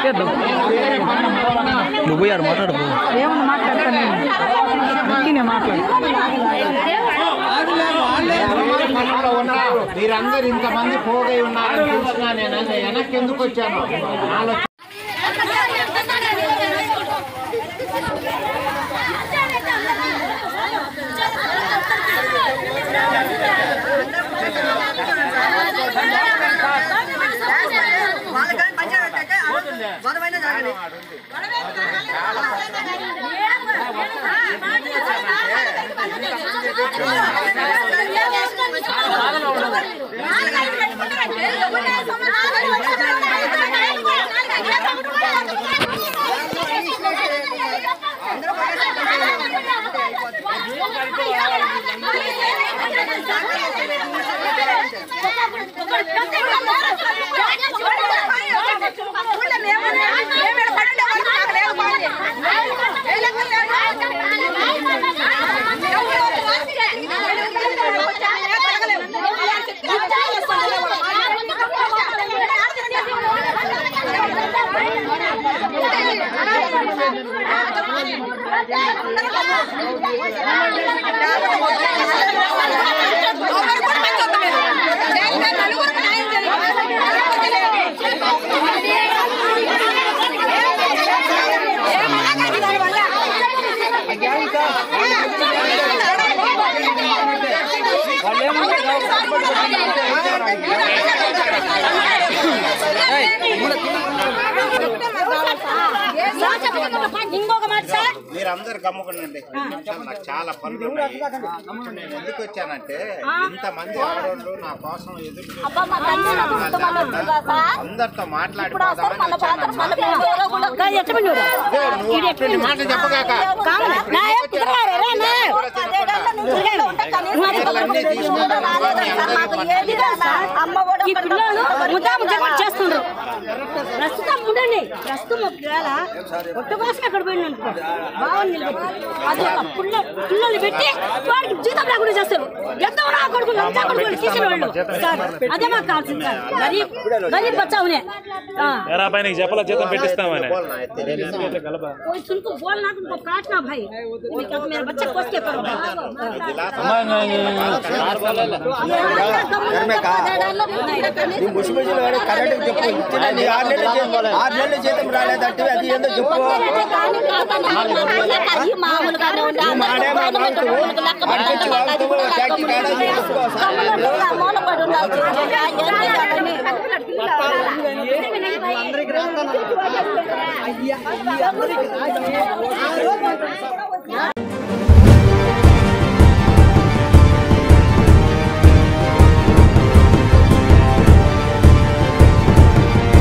చెప్పేద్దాం నువ్వు పోయి ఆడ మాట్లాడు పో. ఏమన్నా మాట్లాడతాను నేను మాట్లాడు మీరందరు ఇంతమంది పోగై ఉన్నారని తెలిసినా నేను అన్న వెనక్కి ఎందుకు వచ్చాను నాలో ఇంకొక మాట సార్ మీరందరు గమ్ముకునండి నాకు చాలా పనులు ఉన్నాయి ఇప్పుడు నేను ఎందుకు వచ్చానంటే ఇంతమంది ఆడవాళ్ళు నా కోసం ఎదురు చూస్తున్నారు. అబ్బా మా తల్లి నాకు గుర్తుమని వస్తుందా సార్ అందరితో ఇప్పుడు మాట్లాడిపోదామని మన పాత్ర వచ్చాను మన మేము ఎవరో కూడా కాదు, ఎట్టమని చూడు. ఇదే నువ్వు అటువంటి మాట చెప్పగాక కావాలి. నా ఏ కుదరాలి, రా, నా. తిరగండి. చీరలన్నీ తీసుకుంటాను. ఈ పిల్లలు ముద్దా ముద్ద కూడా చేస్తుండ్రు ప్రస్తుతం ఉండండి ప్రస్తుతం ఒకవేళ ఒట్టు కోసం అక్కడ పోయింది అనుకో బాగుంది అది ఒక పుల్ల పిల్లలు పెట్టి వాడికి జీతం లేకుండా చేస్తారు ఎంత నా కొడుకు ఎంత కొడుకు తీసిన వాళ్ళు సార్ అదే మాకు కావాల్సింది సార్ గరీబ్ గరీబ్ బచ్చావునే ఎరా పై నీకు చెప్పలా జీతం పెట్టిస్తామని बोलना है तेरे लिए कोई सुनको बोलना तुमको काटना भाई नहीं क्या मेरे बच्चे कोस के करो घर में నీ ముసిముసిలు వాడు కరెక్ట్ చెప్పు ఇచ్చిన నీ ఆరు నెలలు జీ- ఆరు నెలలు జీతం రాలేదంటే అది ఏందో చెప్పు మామూలుగానే ఉండే మాడే మాట్లాడుతూ అడిగించి వాడుతూ ట్యాక్సీ కాడ చేసుకో మూలపడి ఉండాలి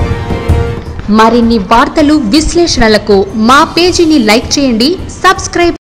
మరిన్ని వార్తలు విశ్లేషణలకు మా పేజీని లైక్ చేయండి సబ్స్క్రైబ్